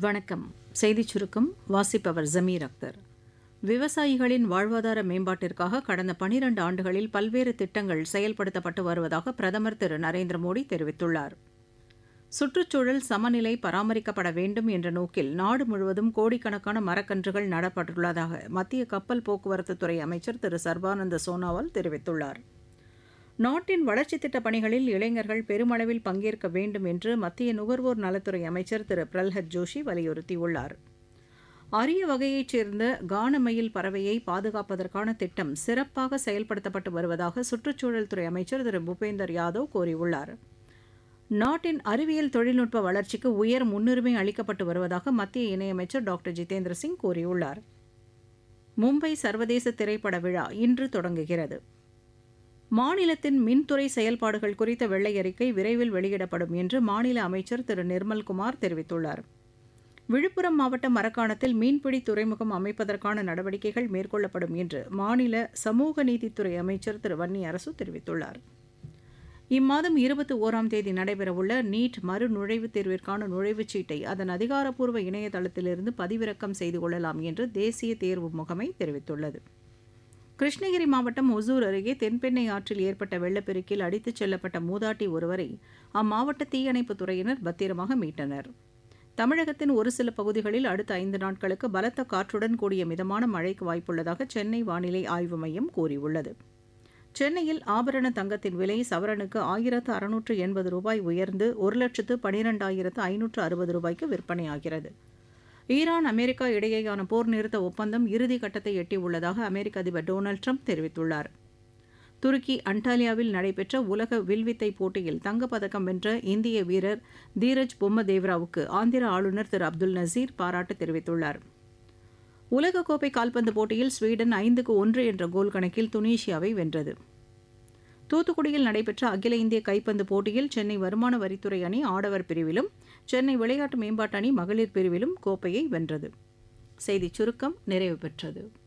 வணக்கம் செய்திச் சுருக்கம் வாசிப்பவர் ஜமீர் அக்தர் விவசாயிகளின் வாழ்வாதார மேம்பாட்டிற்காக கடந்த பனிரண்டு ஆண்டுகளில் பல்வேறு திட்டங்கள் செயல்படுத்தப்பட்டு வருவதாக பிரதமர் திரு நரேந்திர மோடி தெரிவித்துள்ளார் சுற்றுச்சூழல் சமநிலை பராமரிக்கப்பட வேண்டும் என்ற நோக்கில் நாடு முழுவதும் கோடிக்கணக்கான மரக்கன்றுகள் நடப்பட்டுள்ளதாக மத்திய கப்பல் போக்குவரத்துத்துறை அமைச்சர் திரு சர்பானந்த சோனாவால் தெரிவித்துள்ளார் நாட்டின் வளர்ச்சித் திட்டப் பணிகளில் இளைஞர்கள் பெருமளவில் பங்கேற்க வேண்டும் என்று மத்திய நுகர்வோர் நலத்துறை அமைச்சர் திரு பிரல்ஹத் ஜோஷி வலியுறுத்தியுள்ளார் அரிய வகையைச் சேர்ந்த கானமயில் பறவையை பாதுகாப்பதற்கான திட்டம் சிறப்பாக செயல்படுத்தப்பட்டு வருவதாக சுற்றுச்சூழல் துறை அமைச்சர் திரு பூபேந்தர் யாதவ் கூறியுள்ளார் நாட்டின் அறிவியல் தொழில்நுட்ப வளர்ச்சிக்கு உயர் முன்னுரிமை அளிக்கப்பட்டு வருவதாக மத்திய இணையமைச்சர் டாக்டர் ஜிதேந்திர சிங் கூறியுள்ளார் மும்பை சர்வதேச திரைப்பட விழா இன்று தொடங்குகிறது மாநிலத்தின் மின்துறை செயல்பாடுகள் குறித்த வெள்ளை அறிக்கை விரைவில் வெளியிடப்படும் என்று மாநில அமைச்சர் திரு நிர்மல்குமார் தெரிவித்துள்ளார் விழுப்புரம் மாவட்டம் மரக்காணத்தில் மீன்பிடி துறைமுகம் அமைப்பதற்கான நடவடிக்கைகள் மேற்கொள்ளப்படும் என்று மாநில சமூக நீதித்துறை அமைச்சர் திரு வன்னி அரசு தெரிவித்துள்ளார் இம்மாதம் இருபத்தி ஓராம் தேதி நடைபெறவுள்ள நீட் மறு நுழைவுத் தேர்விற்கான நுழைவுச் சீட்டை அதன் அதிகாரப்பூர்வ இணையதளத்திலிருந்து பதிவிறக்கம் செய்து கொள்ளலாம் என்று தேசிய தேர்வு முகமை தெரிவித்துள்ளது கிருஷ்ணகிரி மாவட்டம் ஒசூர் அருகே தென்பெண்ணை ஆற்றில் ஏற்பட்ட வெள்ளப்பெருக்கில் அடித்துச் செல்லப்பட்ட மூதாட்டி ஒருவரை அம்மாவட்ட தீயணைப்புத் துறையினர் பத்திரமாக மீட்டனர் தமிழகத்தின் ஒரு சில பகுதிகளில் அடுத்த ஐந்து நாட்களுக்கு பலத்த காற்றுடன் கூடிய மிதமான மழைக்கு வாய்ப்புள்ளதாக சென்னை வானிலை ஆய்வு மையம் கூறியுள்ளது சென்னையில் ஆபரண தங்கத்தின் விலை சவரனுக்கு ஆயிரத்து அறுநூற்று எண்பது ரூபாய் உயர்ந்து ஒரு லட்சத்து பனிரெண்டாயிரத்து ஐநூற்று அறுபது ரூபாய்க்கு விற்பனையாகிறது ஈரான் அமெரிக்கா இடையேயான போர் நிறுத்த ஒப்பந்தம் இறுதி கட்டத்தை எட்டியுள்ளதாக அமெரிக்க அதிபர் டொனால்டு ட்ரம்ப் தெரிவித்துள்ளார் துருக்கி அண்டாலியாவில் நடைபெற்ற உலக வில்வித்தை போட்டியில் தங்கப்பதக்கம் வென்ற இந்திய வீரர் தீரஜ் பொம்மதேவ்ராவுக்கு ஆந்திர ஆளுநர் திரு அப்துல் நசீர் பாராட்டு தெரிவித்துள்ளார் உலகக்கோப்பை கால்பந்து போட்டியில் ஸ்வீடன் ஐந்துக்கு ஒன்று என்ற கோல் கணக்கில் துனீஷியாவை வென்றது தூத்துக்குடியில் நடைபெற்ற அகில இந்திய கைப்பந்து போட்டியில் சென்னை வருமான வரித்துறை அணி ஆடவர் பிரிவிலும் சென்னை விளையாட்டு மேம்பாட்டு அணி மகளிர் பிரிவிலும் கோப்பையை வென்றது செய்திச் சுருக்கம் நிறைவு பெற்றது